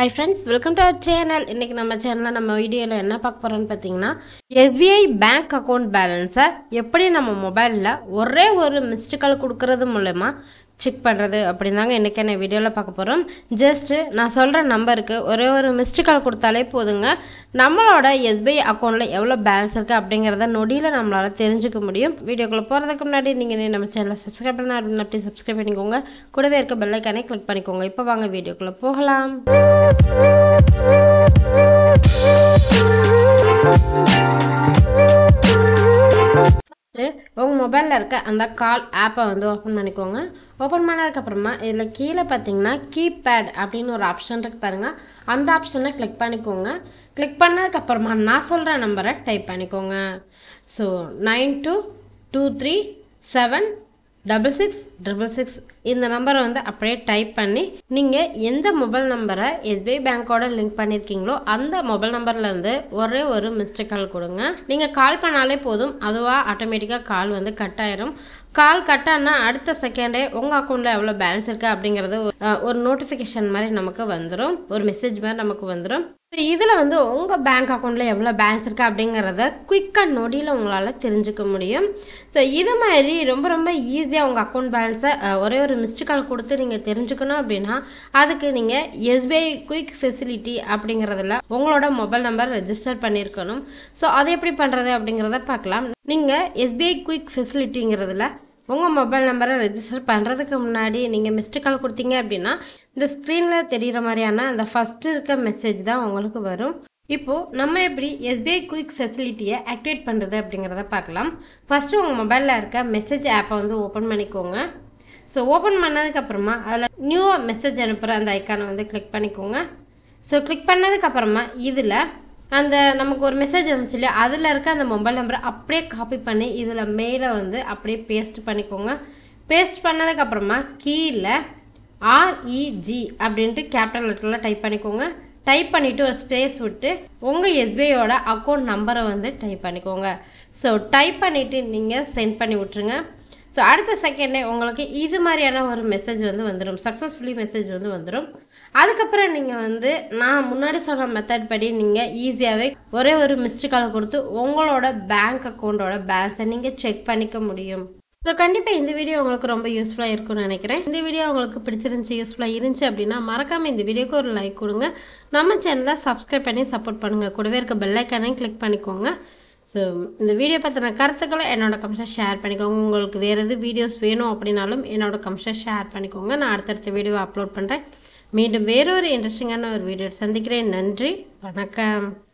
high friends welcome to our channel இன்றைக்கி நம்ம சேனலில் நம்ம வீடியோவில் என்ன பார்க்க போகிறோம்னு பார்த்தீங்கன்னா எஸ்பிஐ பேங்க் அக்கௌண்ட் பேலன்ஸை எப்படி நம்ம மொபைலில் ஒரே ஒரு மிஸ்டு கால் கொடுக்கறது மூலமா செக் பண்ணுறது அப்படிதாங்க இன்றைக்கான வீடியோவில் பார்க்க போகிறோம் ஜஸ்ட்டு நான் சொல்கிற நம்பருக்கு ஒரே ஒரு மிஸ்டு கால் கொடுத்தாலே போதுங்க நம்மளோட எஸ்பிஐ அக்கௌண்ட்டில் எவ்வளோ பேலன்ஸ் இருக்குது அப்படிங்கிறத நொடியில் நம்மளால் தெரிஞ்சுக்க முடியும் வீடியோக்குள்ளே போகிறதுக்கு முன்னாடி நீங்கள் நம்ம சேனலை சப்ஸ்கிரைப் பண்ண அப்படின்னா அப்படி சப்ஸ்கிரைப் பண்ணிக்கோங்க கூடவே இருக்க பெல்லைக்கானே கிளிக் பண்ணிக்கோங்க இப்போ வாங்க வீடியோக்குள்ளே போகலாம் உங்கள் மொபைலில் இருக்க அந்த கால் ஆப்பை வந்து ஓப்பன் பண்ணிக்கோங்க ஓப்பன் பண்ணதுக்கப்புறமா இதில் கீழே பார்த்தீங்கன்னா கீபேட் அப்படின்னு ஒரு ஆப்ஷன் இருக்கு பாருங்கள் அந்த ஆப்ஷனை கிளிக் பண்ணிக்கோங்க கிளிக் பண்ணதுக்கப்புறமா நான் சொல்கிற நம்பரை டைப் பண்ணிக்கோங்க so nine two two three seven double six triple six இந்த நம்பரை வந்து அப்படியே டைப் பண்ணி நீங்கள் எந்த மொபைல் நம்பரை எஸ்பிஐ பேங்க்கோட லிங்க் பண்ணியிருக்கீங்களோ அந்த மொபைல் நம்பர்லேருந்து ஒரே ஒரு மிஸ்டேக் கால் கொடுங்க நீங்கள் கால் பண்ணாலே போதும் அதுவாக ஆட்டோமேட்டிக்காக கால் வந்து கட் ஆயிரும் கால் கட் ஆனால் அடுத்த செகண்டே உங்கள் அக்கௌண்ட்டில் எவ்வளோ பேலன்ஸ் இருக்குது அப்படிங்கிறது ஒரு நோட்டிஃபிகேஷன் மாதிரி நமக்கு வந்துடும் ஒரு மெசேஜ் மாதிரி நமக்கு வந்துடும் இதில் வந்து உங்கள் பேங்க் அக்கௌண்ட்டில் எவ்வளோ பேலன்ஸ் இருக்குது அப்படிங்கிறத குயிக்காக நொடியில் உங்களால் தெரிஞ்சுக்க முடியும் ஸோ இது மாதிரி ரொம்ப ரொம்ப ஈஸியாக உங்கள் அக்கௌண்ட் பேலன்ஸை ஒரே ஒரு மிஸ்டு கால் கொடுத்து நீங்கள் தெரிஞ்சுக்கணும் அப்படின்னா அதுக்கு நீங்கள் எஸ்பிஐ குயிக் ஃபெசிலிட்டி அப்படிங்கிறதுல உங்களோட மொபைல் நம்பர் ரெஜிஸ்டர் பண்ணியிருக்கணும் ஸோ அதை எப்படி பண்ணுறது அப்படிங்கிறத பார்க்கலாம் நீங்கள் எஸ்பிஐ குயிக் ஃபெசிலிட்டிங்கிறதுல உங்கள் மொபைல் நம்பரை ரெஜிஸ்டர் பண்ணுறதுக்கு முன்னாடி நீங்கள் மிஸ்டு கால் கொடுத்தீங்க அப்படின்னா இந்த ஸ்க்ரீனில் தெரிகிற மாதிரியான அந்த ஃபஸ்ட்டு இருக்க மெசேஜ் தான் உங்களுக்கு வரும் இப்போது நம்ம எப்படி எஸ்பிஐ குயிக் ஃபெசிலிட்டியை ஆக்டிவேட் பண்ணுறது அப்படிங்கிறத பார்க்கலாம் ஃபஸ்ட்டு உங்கள் மொபைலில் இருக்க மெசேஜ் ஆப்பை வந்து ஓப்பன் பண்ணிக்கோங்க ஸோ ஓப்பன் பண்ணதுக்கப்புறமா அதில் நியூவாக மெசேஜ் அனுப்புகிற அந்த ஐக்கானை வந்து கிளிக் பண்ணிக்கோங்க ஸோ கிளிக் பண்ணதுக்கப்புறமா இதில் அந்த நமக்கு ஒரு மெசேஜ் வந்துச்சு இல்லையா அதில் இருக்க அந்த மொபைல் நம்பரை அப்படியே காப்பி பண்ணி இதில் மேலே வந்து அப்படியே பேஸ்ட் பண்ணிக்கோங்க பேஸ்ட் பண்ணதுக்கப்புறமா கீழே ஆர்இஜி அப்படின்ட்டு கேபிட்டல் லெட்டரில் டைப் பண்ணிக்கோங்க டைப் பண்ணிவிட்டு ஒரு ஸ்பேஸ் விட்டு உங்கள் எஸ்பிஐயோட அக்கௌண்ட் நம்பரை வந்து டைப் பண்ணிக்கோங்க ஸோ டைப் பண்ணிவிட்டு நீங்கள் சென்ட் பண்ணி விட்ருங்க ஸோ அடுத்த செகண்டே உங்களுக்கு இது மாதிரியான ஒரு மெசேஜ் வந்து வந்துடும் சக்ஸஸ்ஃபுல்லி மெசேஜ் வந்து வந்துடும் அதுக்கப்புறம் நீங்கள் வந்து நான் முன்னாடி சொன்ன மெத்தட் படி நீங்கள் ஈஸியாகவே ஒரே ஒரு மிஸ்டு கால் கொடுத்து உங்களோட பேங்க் அக்கௌண்ட்டோட பேலன்ஸை நீங்கள் செக் பண்ணிக்க முடியும் ஸோ கண்டிப்பாக இந்த வீடியோ உங்களுக்கு ரொம்ப யூஸ்ஃபுல்லாக இருக்கும்னு நினைக்கிறேன் இந்த வீடியோ உங்களுக்கு பிடிச்சிருந்துச்சி யூஸ்ஃபுல்லாக இருந்துச்சு அப்படின்னா மறக்காமல் இந்த வீடியோக்கு ஒரு லைக் கொடுங்க நம்ம சேனலை சப்ஸ்கிரைப் பண்ணி சப்போர்ட் பண்ணுங்கள் கூடவே இருக்க பெல்லைக்கானையும் கிளிக் பண்ணிக்கோங்க ஸோ இந்த வீடியோ பற்றின கருத்துக்களை என்னோட கம்ஸை ஷேர் பண்ணிக்கோங்க உங்களுக்கு வேறு எது வீடியோஸ் வேணும் அப்படின்னாலும் என்னோட கம்ஸை ஷேர் பண்ணிக்கோங்க நான் அடுத்தடுத்த வீடியோவை அப்லோட் பண்ணுறேன் மீண்டும் வேறொரு இன்ட்ரெஸ்டிங்கான ஒரு வீடியோ சந்திக்கிறேன் நன்றி வணக்கம்